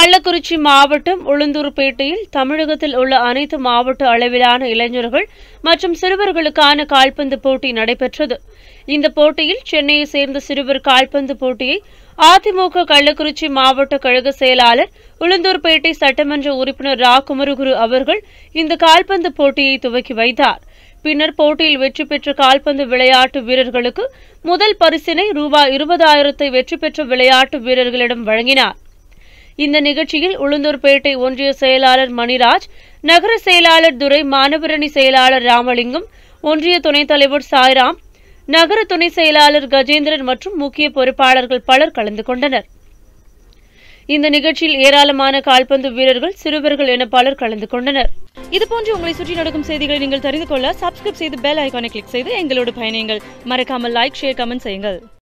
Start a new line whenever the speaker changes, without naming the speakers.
கள்ளக்குறிச்சி மாவட்டம் உளுந்தூர்பேட்டையில் தமிழகத்தில் உள்ள அனைத்து மாவட்ட அளவிலான இளைஞர்கள் மற்றும் சிறுவர்களுக்கான கால்பந்து போட்டி நடைபெற்றது இந்த போட்டியில் சென்னையை சேர்ந்த சிறுவர் கால்பந்து போட்டியை அதிமுக கள்ளக்குறிச்சி மாவட்ட கழக செயலாளர் உளுந்தூர்பேட்டை சட்டமன்ற உறுப்பினர் ரா குமரகுரு அவர்கள் இந்த கால்பந்து போட்டியை துவக்கி வைத்தார் பின்னர் போட்டியில் வெற்றி பெற்ற கால்பந்து விளையாட்டு வீரர்களுக்கு முதல் பரிசினை ரூபாய் இருபதாயிரத்தை வெற்றி பெற்ற விளையாட்டு வீரர்களிடம் வழங்கினார் இந்த நிகழ்ச்சியில் உளுந்தூர்பேட்டை ஒன்றிய செயலாளர் மணிராஜ் நகர செயலாளர் துரை மாணவரணி செயலாளர் ராமலிங்கம் ஒன்றிய துணைத் தலைவர் சாய்ராம் நகர துணை செயலாளர் கஜேந்திரன் மற்றும் முக்கிய பொறுப்பாளர்கள் பலர் கலந்து கொண்டனர் இந்த நிகழ்ச்சியில் ஏராளமான கால்பந்து வீரர்கள் சிறுவர்கள் என பலர் கலந்து கொண்டனர்
இது போன்று உங்களை சுற்றி நடக்கும் செய்திகளை நீங்கள் தெரிந்து கொள்ள சப்ஸ்கிரைப் செய்து பெல் ஐகானை கிளிக் செய்து எங்களோடு பயணியுங்கள் மறக்காமல் லைக் ஷேர் கமெண்ட் செய்யுங்கள்